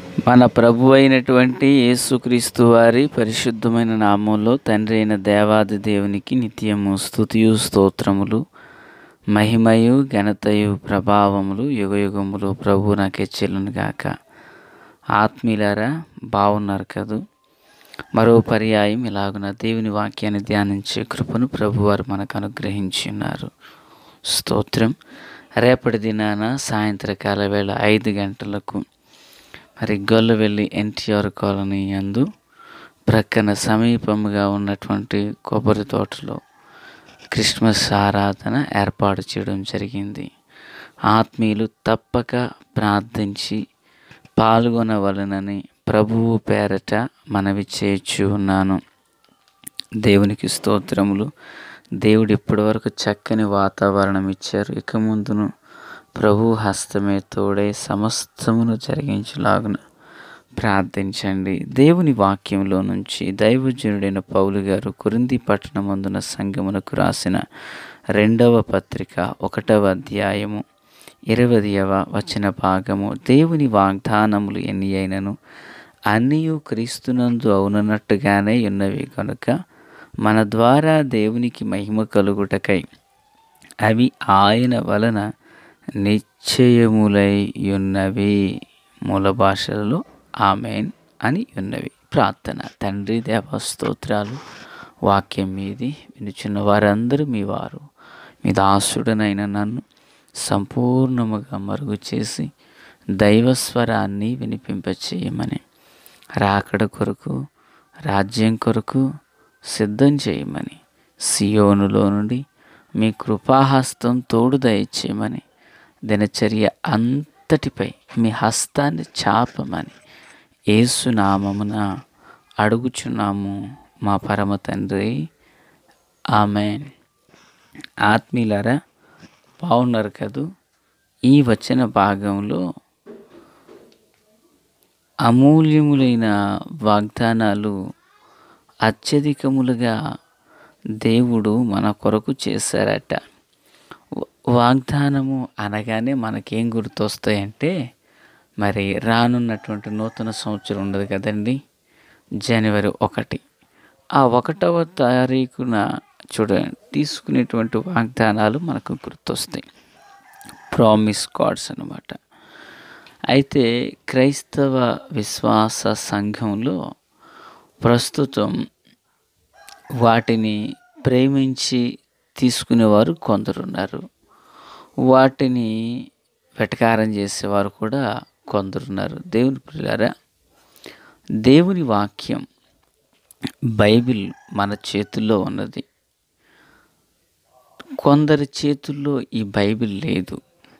మన ప్రభు అయినటువంటి యేసుక్రీస్తు వారి పరిశుద్ధమైన నామంలో తండ్రి అయిన దేవాది దేవునికి నిత్యము స్తుతియు స్తోత్రములు మహిమయు ఘనతయు ప్రభావములు యుగయుగములు ప్రభు నాకే చెల్లును గాక ఆత్మీయులారా బాగున్నారు కదూ మరో పర్యాయం ఇలాగున దేవుని వాక్యాన్ని ధ్యానించే కృపను ప్రభువారు మనకు అనుగ్రహించి ఉన్నారు స్తోత్రం రేపటి దినాన సాయంత్రకాల వేళ ఐదు గంటలకు మరి గొల్లవెల్లి ఎన్టీఆర్ కాలనీ యందు ప్రక్కన సమీపముగా ఉన్నటువంటి కొబ్బరి తోటలో క్రిస్మస్ ఆరాధన ఏర్పాటు చేయడం జరిగింది ఆత్మీయులు తప్పక ప్రార్థించి పాల్గొనవలనని ప్రభువు పేరట మనవి చేర్చి ఉన్నాను దేవునికి స్తోత్రములు దేవుడు ఇప్పటివరకు చక్కని వాతావరణం ఇచ్చారు ఇక ముందును ప్రభు హస్తమే తోడే సమస్తమును జరిగించలాగున ప్రార్థించండి దేవుని వాక్యంలో నుంచి దైవజనుడైన పౌలు గారు కురింది పట్టణమందున సంగమునకు రాసిన రెండవ పత్రిక ఒకటవ అధ్యాయము ఇరవదియవ వచన భాగము దేవుని వాగ్దానములు ఎన్ని అయినను అన్నీయు క్రీస్తునందు అవునన్నట్టుగానే ఉన్నవి కనుక మన ద్వారా దేవునికి మహిమ కలుగుటకై అవి ఆయన వలన నిశ్చయములై ఉన్నవి మూల భాషలలో ఆమెన్ అని ఉన్నవి ప్రార్థన తండ్రి దేవ స్తోత్రాలు వాక్యం మీది వినుచున్న వారందరూ మీ వారు మీ దాసుడనైన నన్ను సంపూర్ణముగా మరుగు చేసి దైవస్వరాన్ని వినిపింపచేయమని రాకడ కొరకు రాజ్యం కొరకు సిద్ధం చేయమని సియోనులో నుండి మీ కృపాహస్తం తోడు దయచేయమని దినచర్య అంతటిపై మీ హస్తాన్ని చాపమని ఏసునామమున అడుగుచున్నాము మా పరమ తండ్రి ఆమె ఆత్మీయులారా బాగున్నారు కదూ ఈ వచ్చిన భాగంలో అమూల్యములైన వాగ్దానాలు అత్యధికములుగా దేవుడు మన కొరకు చేశారట వాగ్దానము అనగానే మనకేం గుర్తొస్తాయంటే మరి రానున్నటువంటి నూతన సంవత్సరం ఉండదు కదండి జనవరి ఒకటి ఆ ఒకటవ తారీఖున చూడండి తీసుకునేటువంటి వాగ్దానాలు మనకు గుర్తొస్తాయి ప్రామిస్ కార్డ్స్ అనమాట అయితే క్రైస్తవ విశ్వాస సంఘంలో ప్రస్తుతం వాటిని ప్రేమించి తీసుకునేవారు కొందరున్నారు వాటిని వెటకారం చేసేవారు కూడా కొందరున్నారు దేవుని పిల్లారా దేవుని వాక్యం బైబిల్ మన చేతుల్లో ఉన్నది కొందరి చేతుల్లో ఈ బైబిల్ లేదు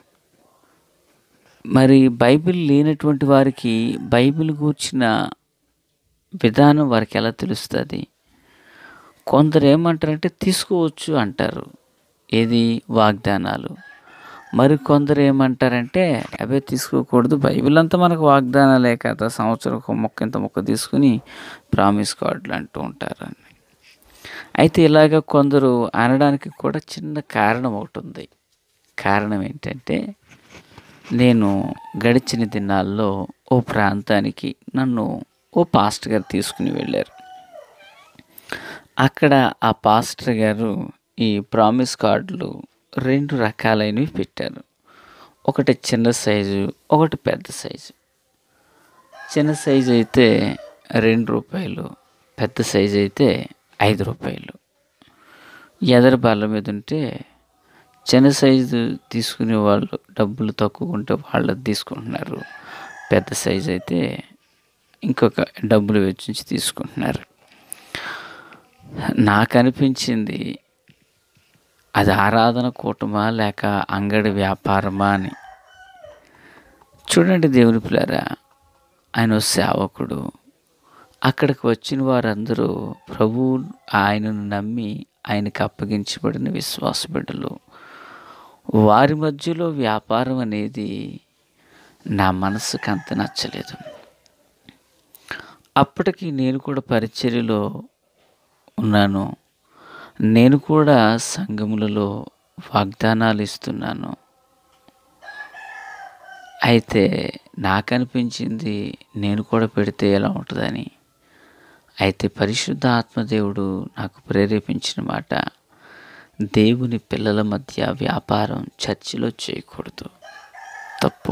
మరి బైబిల్ లేనటువంటి వారికి బైబిల్ గూర్చిన విధానం వారికి ఎలా తెలుస్తుంది కొందరు ఏమంటారంటే తీసుకోవచ్చు అంటారు ఏది వాగ్దానాలు మరి కొందరు ఏమంటారంటే అవే తీసుకోకూడదు బైబిల్ అంతా మనకు వాగ్దానాలే కదా సంవత్సరం ఒక మొక్క ఇంత మొక్క తీసుకుని ప్రామిస్ కార్డులు అంటూ ఉంటారని అయితే ఇలాగ కొందరు అనడానికి కూడా చిన్న కారణం ఒకటి ఉంది కారణం ఏంటంటే నేను గడిచిన దినాల్లో ఓ ప్రాంతానికి నన్ను ఓ పాస్టర్ గారు తీసుకుని వెళ్ళారు అక్కడ ఆ పాస్టర్ గారు ఈ ప్రామిస్ కార్డులు రెండు రకాలైనవి పెట్టారు ఒకటి చిన్న సైజు ఒకటి పెద్ద సైజు చిన్న సైజు అయితే రెండు రూపాయలు పెద్ద సైజు అయితే ఐదు రూపాయలు ఎదరు బల్ల మీద ఉంటే చిన్న సైజు తీసుకునే వాళ్ళు డబ్బులు తక్కువ ఉంటే వాళ్ళు తీసుకుంటున్నారు పెద్ద సైజు అయితే ఇంకొక డబ్బులు వెచ్చించి తీసుకుంటున్నారు నాకు అనిపించింది అది ఆరాధన కూటమా లేక అంగడి వ్యాపారమా అని చూడండి దేవుని పిల్లరా ఆయన సేవకుడు అక్కడికి వచ్చిన వారందరూ ప్రభు ఆయనను నమ్మి ఆయనకు అప్పగించబడిన విశ్వాస బిడ్డలు వారి మధ్యలో వ్యాపారం అనేది నా మనసుకు అంత నచ్చలేదు అప్పటికి నేను కూడా పరిచర్యలో ఉన్నాను నేను కూడా సంఘములలో వాగ్దానాలు ఇస్తున్నాను అయితే నాకు అనిపించింది నేను కూడా పెడితే ఎలా ఉంటుందని అయితే పరిశుద్ధ ఆత్మదేవుడు నాకు ప్రేరేపించిన మాట దేవుని పిల్లల మధ్య వ్యాపారం చర్చిలో చేయకూడదు తప్పు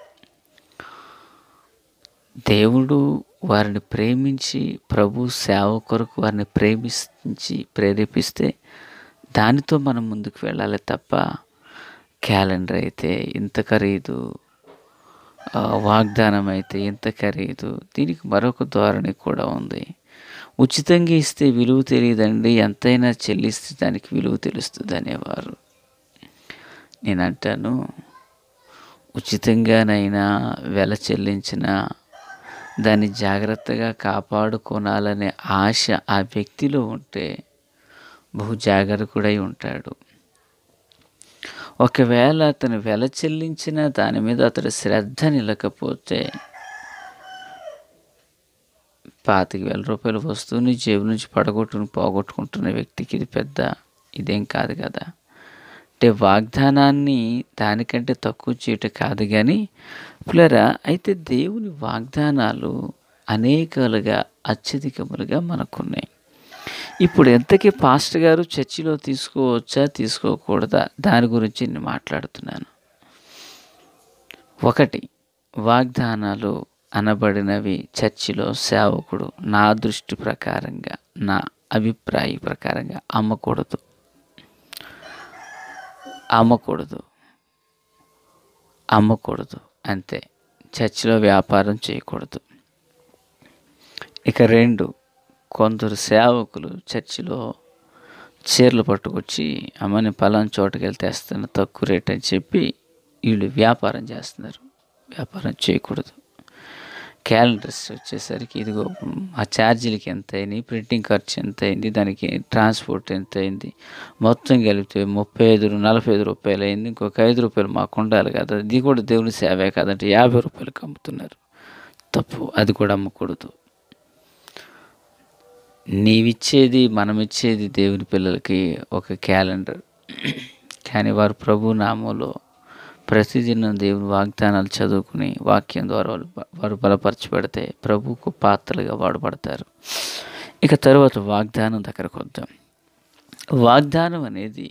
దేవుడు వారిని ప్రేమించి ప్రభు సేవ కొరకు వారిని ప్రేమించి ప్రేరేపిస్తే దానితో మనం ముందుకు వెళ్ళాలి తప్ప క్యాలెండర్ అయితే ఇంత ఖరీదు ఆ, వాగ్దానం అయితే ఇంత ఖరీదు దీనికి మరొక ధోరణి కూడా ఉంది ఉచితంగా ఇస్తే విలువ తెలియదండి ఎంతైనా చెల్లిస్తే దానికి విలువ తెలుస్తుంది అనేవారు నేను అంటాను ఉచితంగానైనా వెల చెల్లించిన దాన్ని జాగ్రత్తగా కాపాడుకోనాలనే ఆశ ఆ వ్యక్తిలో ఉంటే బహు జాగరూకుడై ఉంటాడు ఒకవేళ అతను వెల చెల్లించిన దాని మీద అతడు శ్రద్ధ నిలకపోతే పాతిక వేల రూపాయల వస్తువుని జేబు నుంచి పడగొట్టుకుని పోగొట్టుకుంటున్న వ్యక్తికి ఇది పెద్ద ఇదేం కాదు కదా అంటే వాగ్దానాన్ని దానికంటే తక్కువ చేయటం కాదు కానీ పిల్లరా అయితే దేవుని వాగ్దానాలు అనేకాలుగా అత్యధికములుగా మనకున్నాయి ఇప్పుడు ఎంతకీ పాస్టర్ గారు చర్చిలో తీసుకోవచ్చా తీసుకోకూడదా దాని గురించి నేను మాట్లాడుతున్నాను ఒకటి వాగ్దానాలు అనబడినవి చర్చిలో సేవకుడు నా దృష్టి ప్రకారంగా నా అభిప్రాయ ప్రకారంగా అమ్మకూడదు అమ్మకూడదు అమ్మకూడదు అంతే చర్చిలో వ్యాపారం చేయకూడదు ఇక రెండు కొందరు సేవకులు చర్చిలో చీరలు పట్టుకొచ్చి అమ్మని పలానా చోటుకి వెళ్తే తెస్తాను తక్కువ రేట్ అని చెప్పి వీళ్ళు వ్యాపారం చేస్తున్నారు వ్యాపారం చేయకూడదు క్యాలెండర్స్ వచ్చేసరికి ఇదిగో ఆ ఛార్జీలకి ఎంత అయింది ప్రింటింగ్ ఖర్చు ఎంత అయింది దానికి ట్రాన్స్పోర్ట్ ఎంత అయింది మొత్తం కలిపితే ముప్పై ఐదు నలభై ఐదు రూపాయలు అయింది ఇంకొక ఐదు రూపాయలు మాకు ఉండాలి కదా ఇది కూడా దేవుని సేవే కదంటే యాభై రూపాయలకు అమ్ముతున్నారు తప్పు అది కూడా అమ్మకూడదు నీవిచ్చేది మనమిచ్చేది దేవుని పిల్లలకి ఒక క్యాలెండర్ కానీ వారు ప్రభు నామంలో ప్రతిదినం దేవుని వాగ్దానాలు చదువుకుని వాక్యం ద్వారా వాళ్ళు బ- వారు బలపరచబడితే ప్రభువుకు పాత్రలుగా వాడబడతారు ఇక తర్వాత వాగ్దానం దగ్గరకు వద్దాం వాగ్దానం అనేది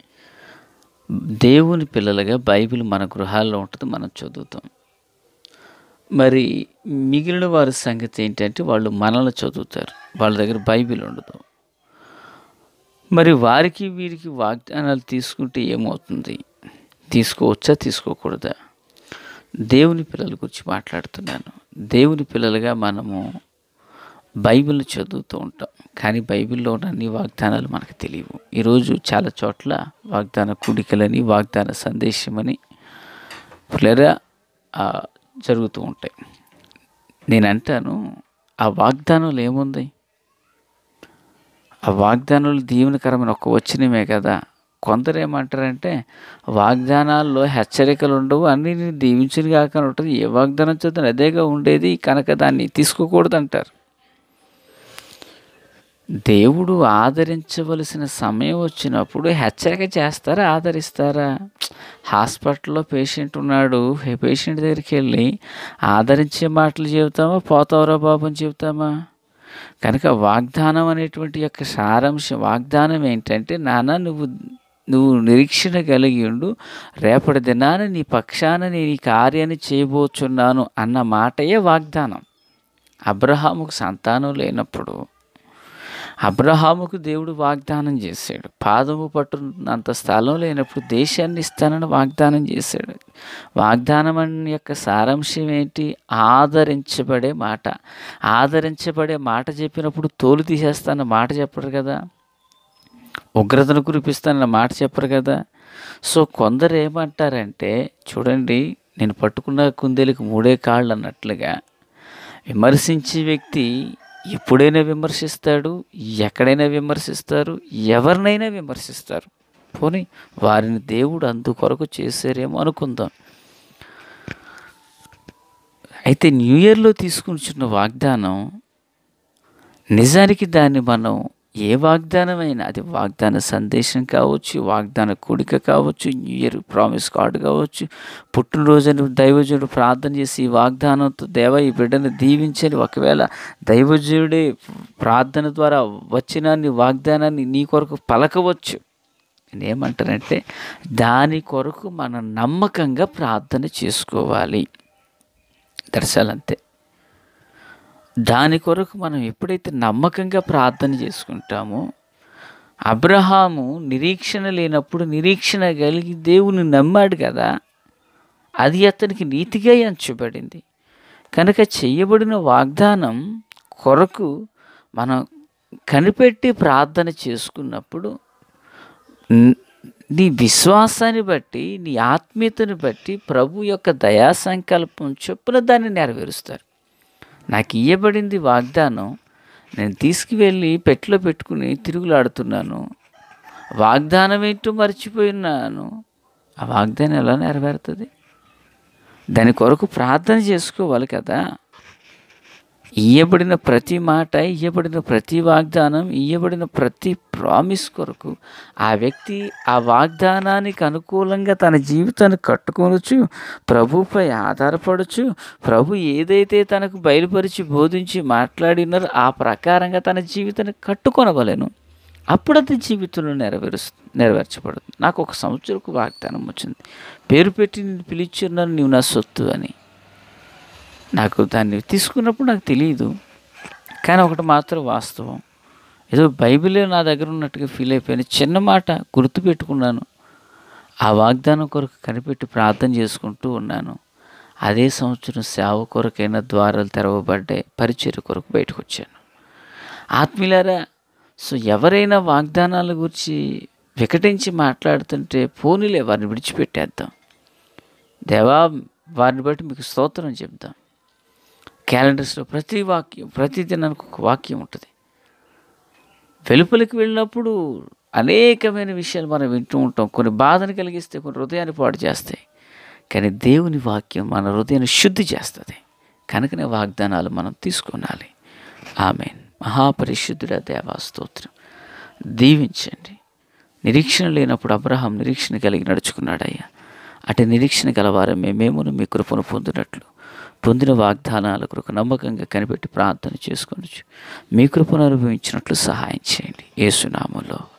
దేవుని పిల్లలుగా బైబిల్ మన గృహాల్లో ఉంటుంది మనం చదువుతాం మరి మిగిలిన వారి సంగతి ఏంటంటే వాళ్ళు మనల్ని చదువుతారు వాళ్ళ దగ్గర బైబిల్ ఉండదు మరి వారికి వీరికి వాగ్దానాలు తీసుకుంటే ఏమవుతుంది తీసుకోవచ్చా తీసుకోకూడదా దేవుని పిల్లల గురించి మాట్లాడుతున్నాను దేవుని పిల్లలుగా మనము బైబిల్ చదువుతూ ఉంటాం కానీ బైబిల్లో ఉన్న అన్ని వాగ్దానాలు మనకు తెలియవు ఈరోజు చాలా చోట్ల వాగ్దాన కుడికలని వాగ్దాన సందేశమని పిల్లరా ఆ, జరుగుతూ ఉంటాయి నేను అంటాను ఆ వాగ్దానంలో ఏముంది ఆ వాగ్దానాలు దీవెనకరమైన ఒక వచ్చినమే కదా కొందరు ఏమంటారంటే వాగ్దానాల్లో హెచ్చరికలు ఉండవు అన్ని దీవించుని కాక ఉంటుంది ఏ వాగ్దానం చదువు అదేగా ఉండేది కనుక దాన్ని తీసుకోకూడదు అంటారు దేవుడు ఆదరించవలసిన సమయం వచ్చినప్పుడు హెచ్చరిక చేస్తారా ఆదరిస్తారా హాస్పిటల్లో పేషెంట్ ఉన్నాడు ఏ పేషెంట్ దగ్గరికి వెళ్ళి ఆదరించే మాటలు చెబుతామా పోతావరా బాబు అని చెబుతామా కనుక వాగ్దానం అనేటువంటి యొక్క సారాంశం వాగ్దానం ఏంటంటే నాన్న నువ్వు నువ్వు నిరీక్షణ కలిగి ఉండు రేపటి దినాన నీ పక్షాన నేను ఈ కార్యాన్ని చేయబోచున్నాను అన్న మాటయే వాగ్దానం అబ్రహాముకు సంతానం లేనప్పుడు అబ్రహాముకు దేవుడు వాగ్దానం చేశాడు పాదము పట్టునంత స్థలం లేనప్పుడు దేశాన్ని ఇస్తానని వాగ్దానం చేశాడు వాగ్దానం అనే యొక్క సారాంశం ఏంటి ఆదరించబడే మాట ఆదరించబడే మాట చెప్పినప్పుడు తోలు తీసేస్తానన్న మాట చెప్పరు కదా ఉగ్రతను కురిపిస్తానన్న మాట చెప్పరు కదా సో కొందరు ఏమంటారంటే చూడండి నేను పట్టుకున్న కుందేలకు మూడే కాళ్ళు అన్నట్లుగా విమర్శించే వ్యక్తి ఎప్పుడైనా విమర్శిస్తాడు ఎక్కడైనా విమర్శిస్తారు ఎవరినైనా విమర్శిస్తారు పోనీ వారిని దేవుడు అందుకొరకు చేశారేమో అనుకుందాం అయితే న్యూ ఇయర్లో తీసుకుంటున్న వాగ్దానం నిజానికి దాన్ని మనం ఏ వాగ్దానమైనా అది వాగ్దాన సందేశం కావచ్చు వాగ్దాన కూడిక కావచ్చు న్యూ ఇయర్ ప్రామిస్ కార్డు కావచ్చు పుట్టినరోజును దైవజుడు ప్రార్థన చేసి ఈ వాగ్దానంతో దేవ ఈ బిడ్డను దీవించని ఒకవేళ దైవజుడే ప్రార్థన ద్వారా వచ్చిన నీ వాగ్దానాన్ని నీ కొరకు పలకవచ్చు నేనేమంటానంటే దాని కొరకు మనం నమ్మకంగా ప్రార్థన చేసుకోవాలి దర్శాలంతే దాని కొరకు మనం ఎప్పుడైతే నమ్మకంగా ప్రార్థన చేసుకుంటామో అబ్రహాము నిరీక్షణ లేనప్పుడు నిరీక్షణ కలిగి దేవుని నమ్మాడు కదా అది అతనికి నీతిగా ఎంచబడింది కనుక చేయబడిన వాగ్దానం కొరకు మనం కనిపెట్టి ప్రార్థన చేసుకున్నప్పుడు న్- నీ విశ్వాసాన్ని బట్టి నీ ఆత్మీయతను బట్టి ప్రభు యొక్క దయా సంకల్పం చొప్పున దాన్ని నెరవేరుస్తారు నాకు ఇయ్యబడింది వాగ్దానం నేను తీసుకువెళ్ళి పెట్టిలో పెట్టుకుని తిరుగులాడుతున్నాను వాగ్దానం ఏంటో మర్చిపోయినాను ఆ వాగ్దానం ఎలా నెరవేరుతుంది దాని కొరకు ప్రార్థన చేసుకోవాలి కదా ఇయ్యబడిన ప్రతి మాట ఇయ్యబడిన ప్రతి వాగ్దానం ఇయ్యబడిన ప్రతి ప్రామిస్ కొరకు ఆ వ్యక్తి ఆ వాగ్దానానికి అనుకూలంగా తన జీవితాన్ని కట్టుకొనొచ్చు ప్రభుపై ఆధారపడచ్చు ప్రభు ఏదైతే తనకు బయలుపరిచి బోధించి మాట్లాడినారో ఆ ప్రకారంగా తన జీవితాన్ని కట్టుకొనవలెను అప్పుడు అది జీవితంలో నెరవేరు నెరవేర్చబడుతుంది నాకు ఒక సంవత్సరకు వాగ్దానం వచ్చింది పేరు పెట్టి నేను పిలిచున్నాను నీవు నా సొత్తు అని నాకు దాన్ని తీసుకున్నప్పుడు నాకు తెలియదు కానీ ఒకటి మాత్రం వాస్తవం ఏదో బైబిలే నా దగ్గర ఉన్నట్టుగా ఫీల్ అయిపోయాను చిన్న మాట గుర్తుపెట్టుకున్నాను ఆ వాగ్దానం కొరకు కనిపెట్టి ప్రార్థన చేసుకుంటూ ఉన్నాను అదే సంవత్సరం సేవ కొరకైన ద్వారాలు తెరవబడ్డాయి పరిచర్య కొరకు బయటకు వచ్చాను ఆత్మీయులారా సో ఎవరైనా వాగ్దానాల గురించి వికటించి మాట్లాడుతుంటే పోనీలే వారిని విడిచిపెట్టేద్దాం దేవా వారిని బట్టి మీకు స్తోత్రం చెప్దాం క్యాలెండర్స్లో ప్రతి వాక్యం ప్రతి దినానికి ఒక వాక్యం ఉంటుంది వెలుపలికి వెళ్ళినప్పుడు అనేకమైన విషయాలు మనం వింటూ ఉంటాం కొన్ని బాధను కలిగిస్తే కొన్ని హృదయాన్ని పాడు చేస్తాయి కానీ దేవుని వాక్యం మన హృదయాన్ని శుద్ధి చేస్తుంది కనుకనే వాగ్దానాలు మనం తీసుకొనాలి ఆమె మహాపరిశుద్ధుడ దేవా స్తోత్రం దీవించండి నిరీక్షణ లేనప్పుడు అబ్రహాం నిరీక్షణ కలిగి నడుచుకున్నాడయ్యా అటు నిరీక్షణ గలవారమే మేమును మీ కృపను పొందినట్లు పొందిన వాగ్దానాల కొరకు నమ్మకంగా కనిపెట్టి ప్రార్థన చేసుకొనొచ్చు మీ కృపను అనుభవించినట్లు సహాయం చేయండి ఏసునామంలో